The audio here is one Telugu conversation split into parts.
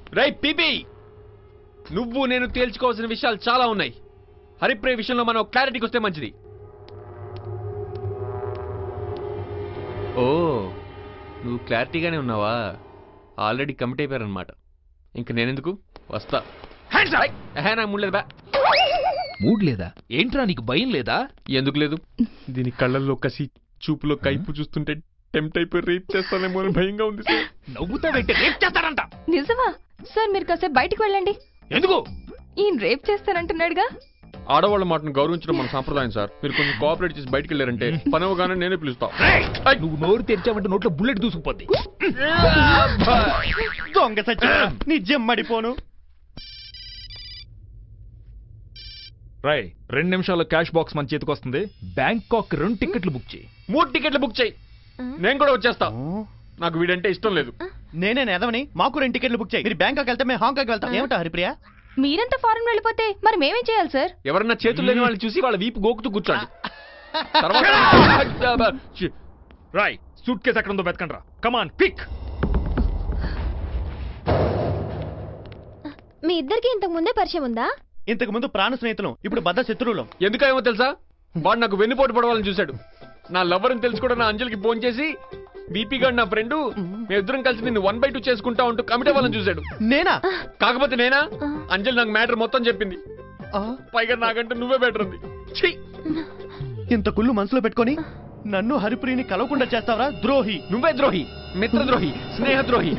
రై పీపీ నువ్వు నేను తేల్చుకోవాల్సిన విషయాలు చాలా ఉన్నాయి హరిప్రియ విషయంలో మనం క్లారిటీకి వస్తే మంచిది ఓ నువ్వు క్లారిటీగానే ఉన్నావా ఆల్రెడీ కమిట్ అయిపోయారనమాట ఇంక నేనెందుకు వస్తా ఎహే, నాకు మూడు లేదు బా మూడ్ లేదా ఏంట్రా నీకు భయం లేదా ఎందుకు లేదు దీని కళ్ళల్లో కసి చూపులో కైపు చూస్తుంటే టెంప్ట్ అయిపోయి రేప్ చేస్తానేమో అని భయంగా ఉంది సార్ నవ్వుతావంటే రేప్ చేస్తాడంట నిజమా సార్ మీరు కాసేపు బయటికి వెళ్ళండి ఎందుకు ఈయన రేప్ చేస్తానంటున్నాడుగా ఆడవాళ్ళ మాటను గౌరవించడం మన సాంప్రదాయం సార్ మీరు కొంచెం కోఆపరేట్ చేసి బయటికి వెళ్ళారంటే పని అవగానే నేనే పిలుస్తా రేయ్! నువ్వు నోరు తెరిచావంటే నోట్లో బుల్లెట్ దూసుకుపోద్ది దొంగ సచ్చి నీ జమ్మడిపోను రాయ్ రెండు నిమిషాల్లో క్యాష్ బాక్స్ మన చేతికి వస్తుంది బ్యాంకాక్ రెండు టికెట్లు బుక్ చేయి మూడు టికెట్లు బుక్ చేయి నేను కూడా వచ్చేస్తా నాకు వీడంటే ఇష్టం లేదు నేనే ఎదవని మాకు రెండు టికెట్లు బుక్ చేయి మీరు బ్యాంకాక్ వెళ్తే మేము హాంకాక్ వెళ్తాం ఏమిటా హరిప్రియ మీరంతా ఫారెన్ వెళ్ళిపోతే మరి మేమేం చేయాలి సార్ ఎవరన్నా చేతులు లేని వాళ్ళని చూసి వాళ్ళ వీపు గోకుతూ కూర్చోండి తర్వాత ఛీ, రాయ్ సూట్ కేసు ఎక్కడ ఉందో వెతకండి రా కమాన్ క్విక్ మీ ఇద్దరికి ఇంతకు ముందే పరిచయం ఉందా ఇంతకు ముందు ప్రాణ స్నేహితులం ఇప్పుడు బద్ద శత్రువులం ఎందుకేమో తెలుసా వాడు నాకు వెన్నుపోటు పడవాలని చూశాడు నా లవర్ అని తెలుసు కూడా నా అంజలికి ఫోన్ చేసి బీపీ గారు నా ఫ్రెండ్ మేమిద్దరం కలిసి నిన్ను వన్ బై టూ చేసుకుంటా ఉంటూ కమిటీ అవ్వాలని చూశాడు నేనా కాకపోతే నేనా అంజలి నాకు మ్యాటర్ మొత్తం చెప్పింది ఆ, పైగా నాకంటే నువ్వే బెటర్ ఉంది ఛీ! ఇంత కుళ్ళు మనసులో పెట్టుకొని నన్ను హరిప్రియని కలవకుండా చేస్తావరా ద్రోహి నువ్వే ద్రోహి మిత్ర ద్రోహి స్నేహ ద్రోహి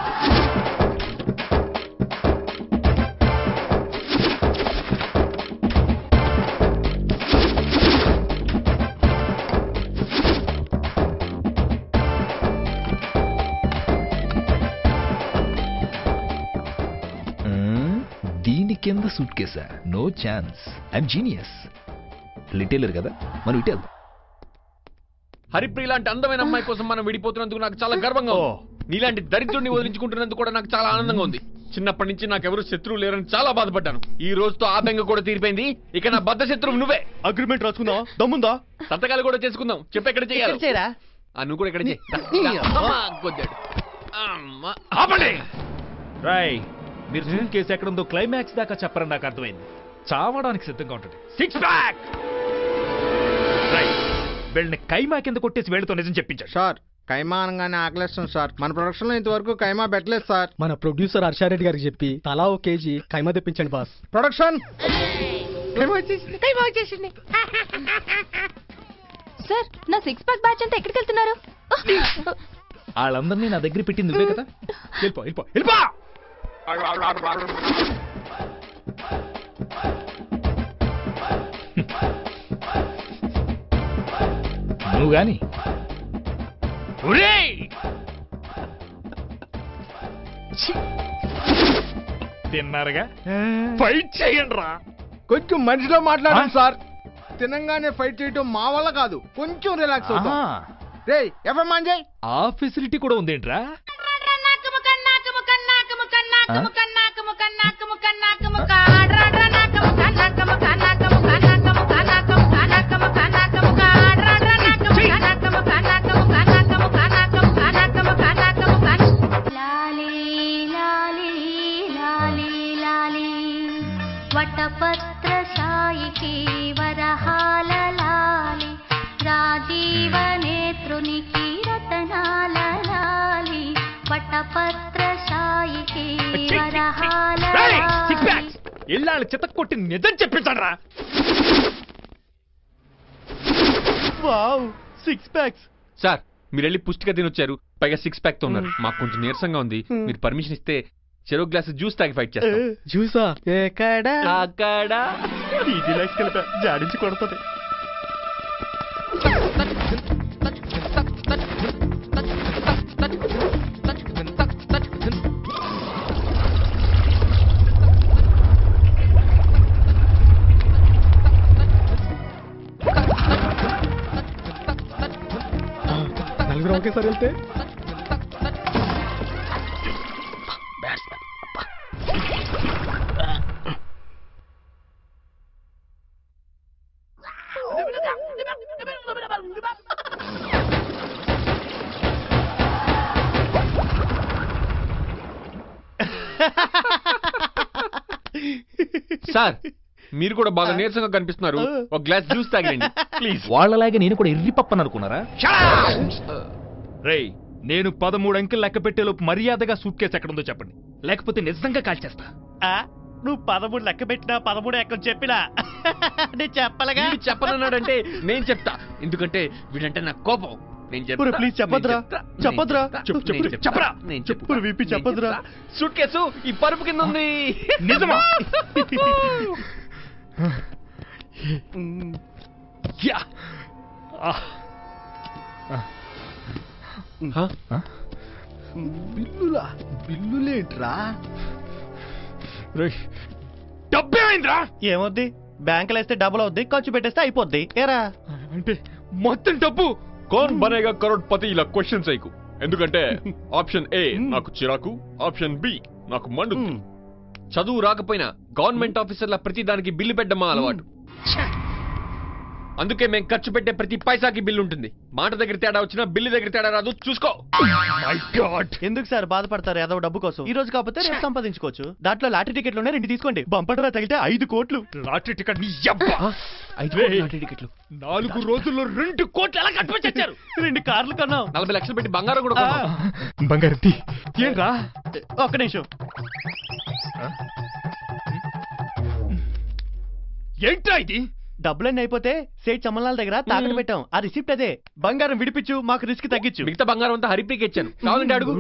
దీని కింద సూట్ కేసా నో ఛాన్స్ ఐఎమ్ జీనియస్ లిటైలర్ కదా మనం ఇటే వెళ్దాం హరిప్రియ లాంటి అందమైన అమ్మాయి కోసం మనం విడిపోతున్నందుకు నాకు చాలా గర్వంగా ఉంది నీలాంటి దరిద్రుడిని వదిలించుకుంటున్నందుకు కూడా నాకు చాలా ఆనందంగా ఉంది చిన్నప్పటి నుంచి నాకెవరు శత్రువు లేరని చాలా బాధపడ్డాను ఈ రోజుతో ఆ బెంగ కూడా తీరిపోయింది ఇక నా బద్ద శత్రువు నువ్వే అగ్రిమెంట్ రాసుకుందాం దమ్ముందా సంతకాలు కూడా చేసుకుందాం చెప్పు ఎక్కడ చేయాలి ఇక్కడ చేయరా ఆ, నువ్వు కూడా ఎక్కడ చేయి నీ- దా, అమ్మా, కొద్దాడు. అమ్మా. ఆపండి రాయ్ మీరు సూట్ కేసు ఎక్కడ ఉందో క్లైమాక్స్ దాకా చెప్పరని నాకు అర్థమైంది చావడానికి సిద్ధంగా ఉంటుంది సిక్స్ ప్యాక్ రాయ్ వీళ్ళని కైమా కింద కొట్టేసి వీళ్ళతో నిజం చెప్పించాడు సార్ కైమా అనగానే ఆకలేస్తుంది సార్ మన ప్రొడక్షన్ లో ఇంతవరకు కైమా పెట్టలేదు సార్ మన ప్రొడ్యూసర్ హర్షారెడ్డి గారికి చెప్పి తలా ఓ కేజీ కైమా తెప్పించండి బాస్ ప్రొడక్షన్ సార్ నా సిక్స్ ప్యాక్ బ్యాచ్ అంతా ఎక్కడికి వెళ్తున్నారు వాళ్ళందరినీ నా దగ్గర పెట్టింది నువ్వే కదా వెళ్ళిపో వెళ్ళిపో వెళ్ళిపో నువ్వు గాని ఒరేయ్! ఛీ! తిన్నారుగా ఫైట్ చేయండి రా కొంచెం మనిషిలో మాట్లాడండి సార్ తినంగానే ఫైట్ చేయటం మా వల్ల కాదు కొంచెం రిలాక్స్ అవుతాం రే ఎఫ్ఎం ఆన్ చేయి ఆ ఫెసిలిటీ కూడా ఉందేంట్రా లాలీ లాలీ లాలీ లాలీ వటపత్ర సాయికి వరహాల లాలి రాజీవ నేత్రునికి రతనాల లాలి వటపత్ర సాయికి వరహాల సిక్స్ లాలి ప్యాక్స్ ఇళ్ళాళ్ళు చిత్త కొట్టి నిజం చెప్పించండి రా వావ్ సిక్స్ ప్యాక్స్ సార్ మీరు వెళ్ళి పుష్టిగా తినొచ్చారు పైగా సిక్స్ ప్యాక్ తో ఉన్నారు మాకు కొంచెం నీరసంగా ఉంది మీరు పర్మిషన్ ఇస్తే చెరో గ్లాస్ జ్యూస్ తాగి ఫైట్ చేస్తాం జ్యూసా ఎక్కడా అక్కడ ఈజీ లైక్స్ కలిపా జాడించి కొడుతుంది నలుగురు ఒకేసారి వెళ్తే సార్ మీరు కూడా బాగా నీరసంగా కనిపిస్తున్నారు ఒక గ్లాస్ జ్యూస్ తాగండి ప్లీజ్ వాళ్ళలాగే నేను కూడా ఎర్రి పప్పని అనుకున్నారా రేయ్ నేను పదమూడు అంకెలు లెక్క పెట్టేలోపు మర్యాదగా సూట్ కేసు ఎక్కడుందో చెప్పండి లేకపోతే నిజంగా కాల్చేస్తా ఆ, నువ్వు పదమూడు లెక్క పెట్టినా పదమూడు ఎక్కడ చెప్పినా నేను చెప్పలగా వీడు చెప్పనన్నాడంటే నేను చెప్తా ఎందుకంటే వీడంటే నాకు కోపం నేను చెప్తా ఒరేయ్, please చెప్పొద్దురా. నేను చెప్తా, చెప్పొద్దురా. నేను చెప్పు, చెప్తా, చెప్పు, నేను చెప్తా, చెప్పరా. నేను చెప్పు, చెప్తా, విప్పి నేను చెప్పొద్దురా. చెప్తా. సూట్ కేసు ఈ పరుపు కింద ఉంది నిజమా యా ఆ. హ? బిల్లులా బిల్లులేంట్రా రేయ్, డబ్బేమైందిరా ఏమొద్ది బ్యాంకులో వేస్తే డబ్బులు అవుద్ది ఖర్చు పెట్టేస్తే అయిపోద్ది ఏరా అంటే మొత్తం డబ్బు కౌన్ బనేగా కరోడ్ పతి ఇలా క్వశ్చన్స్ అయ్యకు ఎందుకంటే ఆప్షన్ ఏ నాకు చిరాకు ఆప్షన్ బి నాకు మండు చదువు రాకపోయినా గవర్నమెంట్ ఆఫీసర్ల ప్రతి దానికి బిల్లు పెట్టడం మా అలవాటు అందుకే మేము ఖర్చు పెట్టే ప్రతి పైసాకి బిల్లు ఉంటుంది మాట దగ్గర తేడా వచ్చినా బిల్లు దగ్గర తేడా రాదు చూసుకో మై గాడ్ ఎందుకు సార్ బాధపడతారు ఏదో డబ్బు కోసం ఈ రోజు కాకపోతే రేపు సంపాదించుకోవచ్చు దాంట్లో లాటరీ టికెట్లు ఉన్నాయి రెండు తీసుకోండి బంపటరా తగిలితే ఐదు కోట్లు లాటరీ టికెట్ నీ యబ్బా ఐదు రేయ్. కోట్ల లాటరీ టికెట్లు నాలుగు రోజుల్లో రెండు కోట్లు ఎలా కట్టుకొచ్చారు రెండు కార్లు కొన్నాం నలభై లక్షలు పెట్టి బంగారం కూడా కొన్నాం. బంగారు ఏంట్రా ఒక్క నిమిషం ఏంట్రా ఇది డబ్బులన్నీ అయిపోతే సేట్ చమ్మలాల దగ్గర తాకట్టు పెట్టాం ఆ రిసిప్ట్ అదే బంగారం విడిపించు మాకు రిస్క్ తగ్గించు మిగతా బంగారం అంతా హరిప్రీకి ఇచ్చాను కావాలంటే అడుగు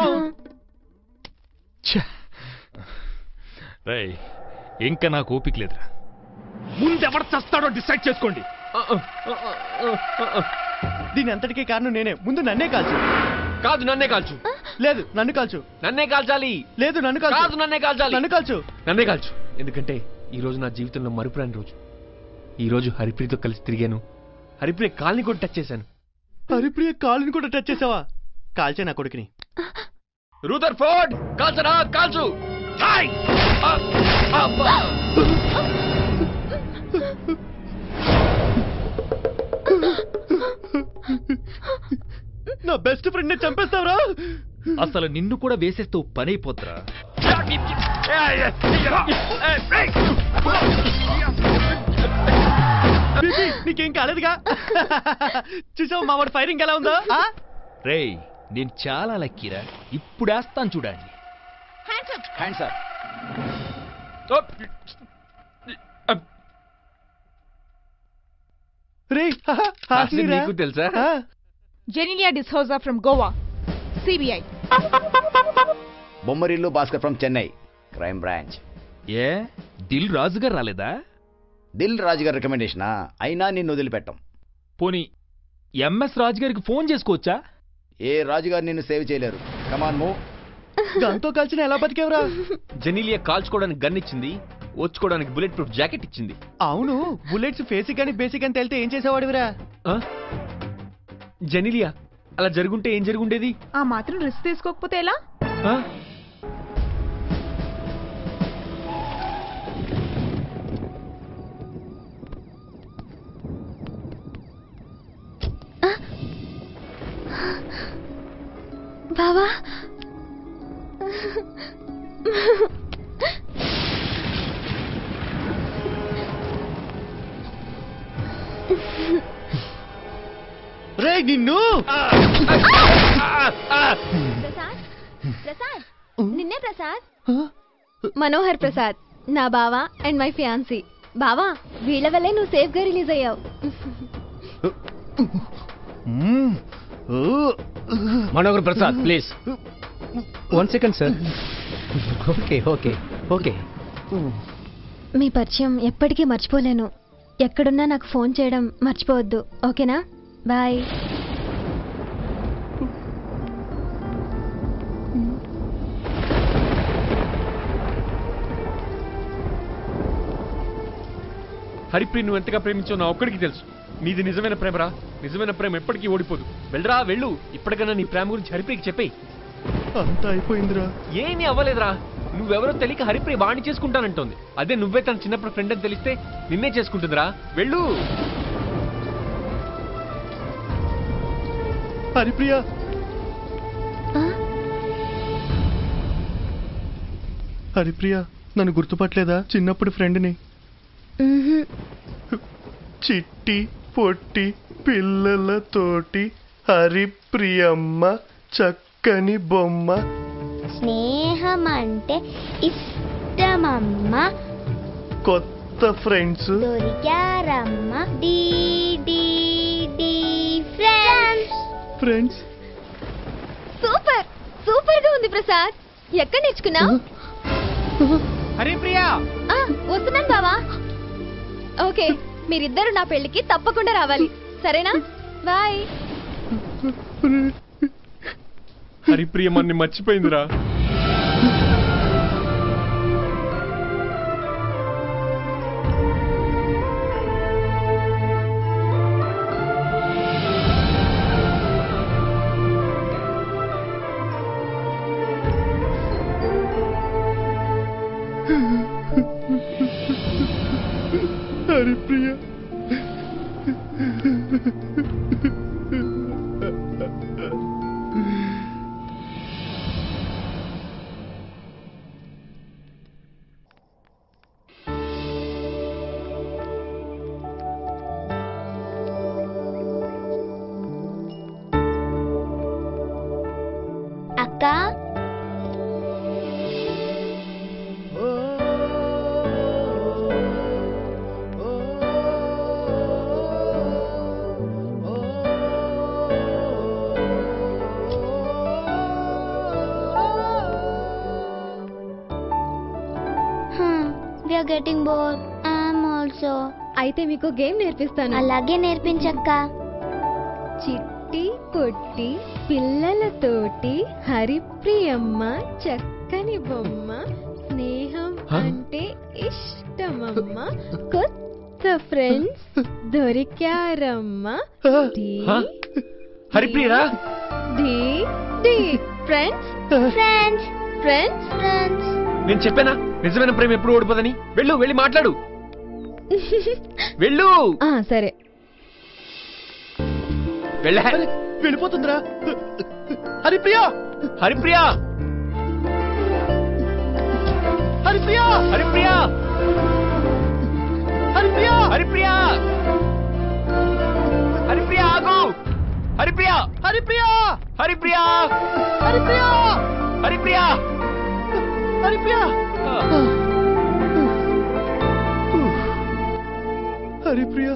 రేయ్ ఇంకా నాకు ఓపిక లేదురా ముందెవడు చస్తాడో డిసైడ్ చేసుకోండి ఆ, ఆ, ఆ, ఆ, ఆ. దీని అంతటికీ కారణం నేనే ముందు నన్నే కాల్చు కాదు నన్నే కాల్చు లేదు నన్ను కాల్చు నన్నే కాల్చాలి లేదు నన్ను కాదు కాల్చు నన్నే కాల్చాలి నన్ను కాల్చు నన్నే కాల్చు ఎందుకంటే ఈ రోజు నా జీవితంలో మరుపురాని రోజు ఈ రోజు హరిప్రియతో కలిసి తిరిగాను హరిప్రియ కాల్ని కూడా టచ్ చేశాను హరిప్రియ కాలుని కూడా టచ్ చేసావా కాల్చే నా కొడుకుని రూదర్ ఫోర్డ్ కాల్చరా కాల్చు హాయ్! ఆ, అబ్బా! నా బెస్ట్ ఫ్రెండ్ ని చంపేస్తావురా అసలు నిన్ను కూడా వేసేస్తే ఓ పని అయిపోతురా బీబీ, నీకేం కాలేదుగా చూసావు మా వాడు ఫైరింగ్ ఎలా ఉందో ఆ? రేయ్ నేను చాలా లక్కీరా ఇప్పుడు వేస్తాను చూడండి రేయ్, అసలు హాస్నీరా? నీకు తెలుసా ఆ, Genilia D'Souza from Goa. CBI. Bommarillu Bhaskar from Chennai crime branch ఏ దిల్ రాజుగారు రాలేదా దిల్ రాజు గారి రికమెండేషనా అయినా నిన్ను వదిలిపెట్టం పోనీ ఎంఎస్ రాజు గారికి ఫోన్ చేసుకోవచ్చా ఏ రాజుగారు నిన్ను సేవ్ చేయలేరు కమాన్ మూవ్ గన్తో కాల్చిన ఎలా బతికేవరా జెనీలియా కాల్చుకోవడానికి గన్ ఇచ్చింది ఓచుకోవడానికి బుల్లెట్ ప్రూఫ్ జాకెట్ ఇచ్చింది అవును బుల్లెట్స్ ఫేసిక్ అని బేసిక్ అని తెలితే ఏం చేసేవాడివిరా ఆ? జెనీలియా అలా జరుగుంటే ఏం జరుగుండేది ఆ మాత్రం రిస్క్ తీసుకోకపోతే ఎలా ఆ? బావా రే నిన్ను ప్రసాద్ ప్రసాద్ నిన్నే ప్రసాద్ మనోహర్ ప్రసాద్ నా బావా అండ్ మై ఫియాన్సీ బావా వీళ్ళ వల్లే నువ్వు సేఫ్ గా రిలీజ్ అయ్యావు మ్మ్. ఓ. Manohar Prasad please one second sir okay okay okay మీ పరిచయం ఎప్పటికీ మర్చిపోలేను ఎక్కడున్నా నాకు ఫోన్ చేయడం మర్చిపోవద్దు ఓకేనా బాయ్ హరిప్రియ నువ్వు ఎంతగా ప్రేమించావు నా ఒక్కడికి తెలుసు నీది నిజమైన ప్రేమరా నిజమైన ప్రేమ ఎప్పటికీ ఓడిపోదు వెళ్ళరా వెళ్ళు ఇప్పటికైనా నీ ప్రేమ గురించి హరిప్రియకి చెప్పేయి అంతా అయిపోయిందిరా ఏమీ అవ్వలేదురా నువ్వెవరో తెలియక హరిప్రియ వాణ్ణి చేసుకుంటానంటోంది అదే నువ్వే తన చిన్నప్పుడు ఫ్రెండ్ అని తెలిస్తే నిన్నే చేసుకుంటుందిరా వెళ్ళు హరిప్రియ హరిప్రియ నన్ను గుర్తుపట్టలేదా చిన్నప్పుడు ఫ్రెండ్ని చిట్టి పొట్టి పిల్లలతోటి హరిప్రియమ్మ చక్కని బొమ్మ స్నేహం అంటే ఇష్టమమ్మ కొత్త ఫ్రెండ్స్ దొరికారమ్మ D D D friends friends super super గా ఉంది ప్రసాద్ ఎక్కడ నేర్చుకున్నావు హరిప్రియ వస్తున్నాను బావా ఓకే మీరిద్దరు నా పెళ్లికి తప్పకుండా రావాలి సరేనా బాయ్ హరిప్రియ మన్ని మర్చిపోయిందిరా హరిప్రియ అక్క we are getting bore I'm also అయితే మీకు గేమ్ నేర్పిస్తాను అలాగే నేర్పించక్క చిట్టి పొట్టి పిల్లలతోటి హరిప్రియమ్మ చక్కని బొమ్మ స్నేహం హ? అంటే ఇష్టమమ్మ కొత్త ఫ్రెండ్స్ దొరికారమ్మ డి హ? హరిప్రియరా D D friends friends friends friends నేను చెప్పానా నిజమైన ప్రేమ ఎప్పుడు ఓడిపోదని వెళ్ళు వెళ్ళి మాట్లాడు వెళ్ళు సరే వెళ్ళ వెళ్ళిపోతుందిరా హరిప్రియ హరిప్రియ హరిప్రియ హరిప్రియ హరిప్రియ హరిప్రియ హరిప్రియ ఆగు హరిప్రియ హరిప్రియ హరిప్రియ హరిప్రియ హరిప్రియ హరిప్రియ హరిప్రియ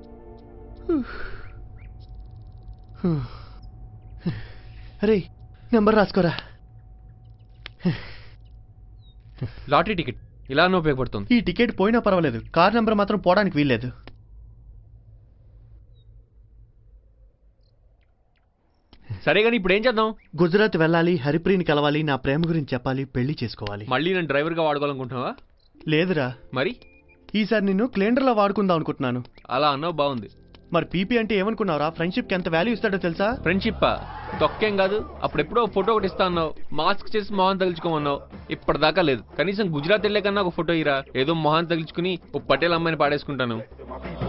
అరే నెంబర్ రాసుకోరా లాటరీ టికెట్ ఇలానే ఉపయోగపడుతుంది ఈ టికెట్ పోయినా పర్వాలేదు కార్ నెంబర్ మాత్రం పోవడానికి వీల్లేదు సరే కానీ ఇప్పుడు ఏం చేద్దాం గుజరాత్ వెళ్ళాలి హరిప్రియని కలవాలి నా ప్రేమ గురించి చెప్పాలి పెళ్లి చేసుకోవాలి మళ్ళీ నేను డ్రైవర్ గా వాడుకోవాలనుకుంటున్నావా లేదురా మరి ఈసారి నిన్ను క్లెండర్లో వాడుకుందాం అనుకుంటున్నాను అలా అన్నావు బాగుంది మరి పీపీ అంటే ఏమనుకున్నావురా ఫ్రెండ్షిప్ కి ఎంత వాల్యూ ఇస్తాడో తెలుసా ఫ్రెండ్షిప్ తొక్కేం కాదు అప్పుడెప్పుడో ఫోటో ఒకటి ఇస్తా అన్నావు మాస్క్ చేసి మొహం తగిలించుకోమన్నావు ఇప్పటిదాకా లేదు కనీసం గుజరాత్ వెళ్ళే కన్నా ఒక ఫోటో ఇరా ఏదో మొహం తగిలించుకుని ఓ పటేల్ అమ్మాయిని పాడేసుకుంటాను